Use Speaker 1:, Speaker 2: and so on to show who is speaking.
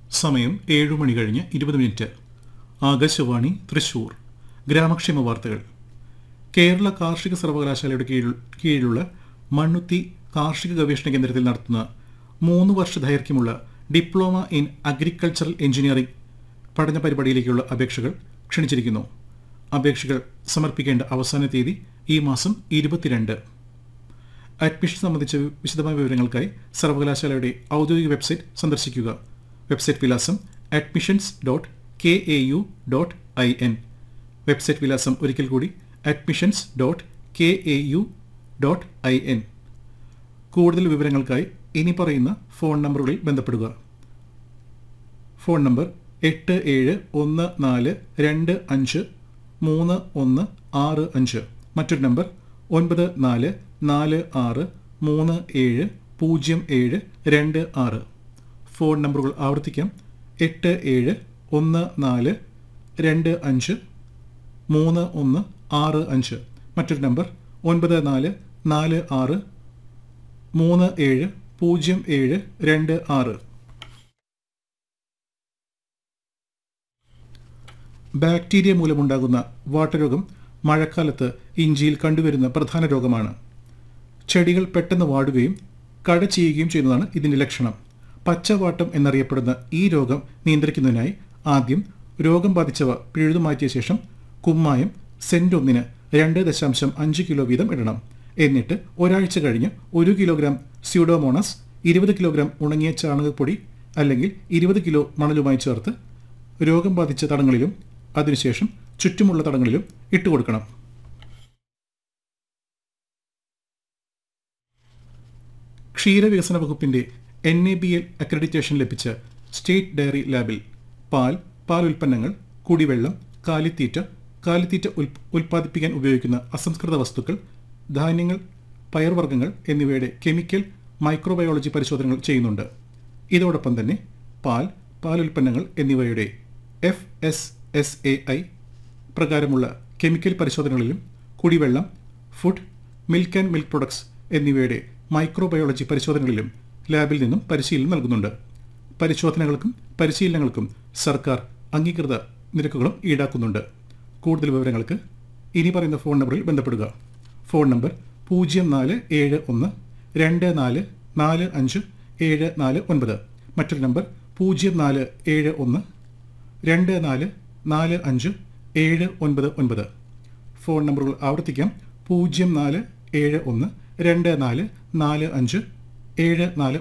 Speaker 1: സമയം ഏഴു മണി കഴിഞ്ഞ് ഇരുപത് മിനിറ്റ് ആകാശവാണി തൃശൂർ ഗ്രാമക്ഷേമ വാർത്തകൾ കേരള കാർഷിക സർവകലാശാലയുടെ കീഴിൽ കീഴിലുള്ള മണ്ണുത്തി കാർഷിക ഗവേഷണ കേന്ദ്രത്തിൽ നടത്തുന്ന മൂന്ന് വർഷ ദൈർഘ്യമുള്ള ഡിപ്ലോമ ഇൻ അഗ്രികൾച്ചറൽ എഞ്ചിനീയറിംഗ് പഠന പരിപാടിയിലേക്കുള്ള അപേക്ഷകൾ ക്ഷണിച്ചിരിക്കുന്നു അപേക്ഷകൾ സമർപ്പിക്കേണ്ട അവസാന തീയതി ഈ മാസം ഇരുപത്തിരണ്ട് അഡ്മിഷൻ സംബന്ധിച്ച വിശദമായ വിവരങ്ങൾക്കായി സർവകലാശാലയുടെ ഔദ്യോഗിക വെബ്സൈറ്റ് സന്ദർശിക്കുക വെബ്സൈറ്റ് വിലാസം admissions dot K A U dot I N website വിലാസം ഒരിക്കൽ കൂടി admissions dot K A U dot I N കൂടുതൽ വിവരങ്ങൾക്കായി ഇനി പറയുന്ന ഫോൺ നമ്പറുകളിൽ ബന്ധപ്പെടുക ഫോൺ നമ്പർ എട്ട് ഏഴ് ഒന്ന് നാല് രണ്ട് അഞ്ച് മൂന്ന് ഒന്ന് ആറ് അഞ്ച് മറ്റൊരു നമ്പർ ഒൻപത് നാല് നാല് ആറ് മൂന്ന് ഏഴ് പൂജ്യം ഏഴ് രണ്ട് ആറ് ഫോൺ നമ്പറുകൾ ആവർത്തിക്കാം എട്ട് ഏഴ് ഒന്ന് നാല് രണ്ട് അഞ്ച് മൂന്ന് ഒന്ന് ആറ് അഞ്ച് മറ്റൊരു നമ്പർ ഒൻപത് നാല് നാല് ആറ് മൂന്ന് ഏഴ് പൂജ്യം ഏഴ് രണ്ട് ആറ് ബാക്ടീരിയ മൂലമുണ്ടാകുന്ന വാട്ടരോഗം മഴക്കാലത്ത് ഇഞ്ചിയിൽ കണ്ടുവരുന്ന പ്രധാന രോഗമാണ് ചെടികൾ പെട്ടെന്ന് വാടുകയും കട ചെയ്യുകയും ചെയ്യുന്നതാണ് ഇതിൻ്റെ ലക്ഷണം പച്ചവാട്ടം എന്നറിയപ്പെടുന്ന ഈ രോഗം നിയന്ത്രിക്കുന്നതിനായി ആദ്യം രോഗം ബാധിച്ചവ പിഴുതു മാറ്റിയ ശേഷം കുമ്മായം സെന്റ് ഒന്നിന് രണ്ട് ദശാംശം അഞ്ച് കിലോ വീതം ഇടണം എന്നിട്ട് ഒരാഴ്ച കഴിഞ്ഞ് ഒരു കിലോഗ്രാം സ്യൂഡോമോണസ് ഇരുപത് കിലോഗ്രാം ഉണങ്ങിയ ചാണകപ്പൊടി അല്ലെങ്കിൽ ഇരുപത് കിലോ മണലുമായി ചേർത്ത് രോഗം ബാധിച്ച തടങ്ങളിലും അതിനുശേഷം ചുറ്റുമുള്ള തടങ്ങളിലും ഇട്ടുകൊടുക്കണം ക്ഷീരവികസന വകുപ്പിന്റെ N A B L accreditation ലഭിച്ച സ്റ്റേറ്റ് ഡയറി ലാബിൽ പാൽ പാൽ ഉൽപ്പന്നങ്ങൾ കുടിവെള്ളം കാലിത്തീറ്റ കാലിത്തീറ്റ ഉൽ ഉൽപ്പാദിപ്പിക്കാൻ ഉപയോഗിക്കുന്ന അസംസ്കൃത വസ്തുക്കൾ ധാന്യങ്ങൾ പയർവർഗ്ഗങ്ങൾ എന്നിവയുടെ കെമിക്കൽ മൈക്രോബയോളജി പരിശോധനകൾ ചെയ്യുന്നുണ്ട് ഇതോടൊപ്പം തന്നെ പാൽ പാൽ ഉൽപ്പന്നങ്ങൾ എന്നിവയുടെ F S S A I പ്രകാരമുള്ള കെമിക്കൽ പരിശോധനകളിലും കുടിവെള്ളം food milk and milk products എന്നിവയുടെ മൈക്രോബയോളജി പരിശോധനകളിലും ലാബിൽ നിന്നും പരിശീലനം നൽകുന്നുണ്ട് പരിശോധനകൾക്കും പരിശീലനങ്ങൾക്കും സർക്കാർ അംഗീകൃത നിരക്കുകളും ഈടാക്കുന്നുണ്ട് കൂടുതൽ വിവരങ്ങൾക്ക് ഇനി പറയുന്ന ഫോൺ നമ്പറിൽ ബന്ധപ്പെടുക ഫോൺ നമ്പർ പൂജ്യം നാല് ഏഴ് ഒന്ന് രണ്ട് നാല് നാല് അഞ്ച് ഏഴ് നാല് ഒൻപത് മറ്റൊരു നമ്പർ പൂജ്യം നാല് ഏഴ് ഒന്ന് രണ്ട് നാല് നാല് അഞ്ച് ഏഴ് ഒൻപത് ഒൻപത് ഫോൺ നമ്പറുകൾ ആവർത്തിക്കാം പൂജ്യം നാല് ഏഴ് ഒന്ന് രണ്ട് നാല് നാല് അഞ്ച് ഏഴ് നാല്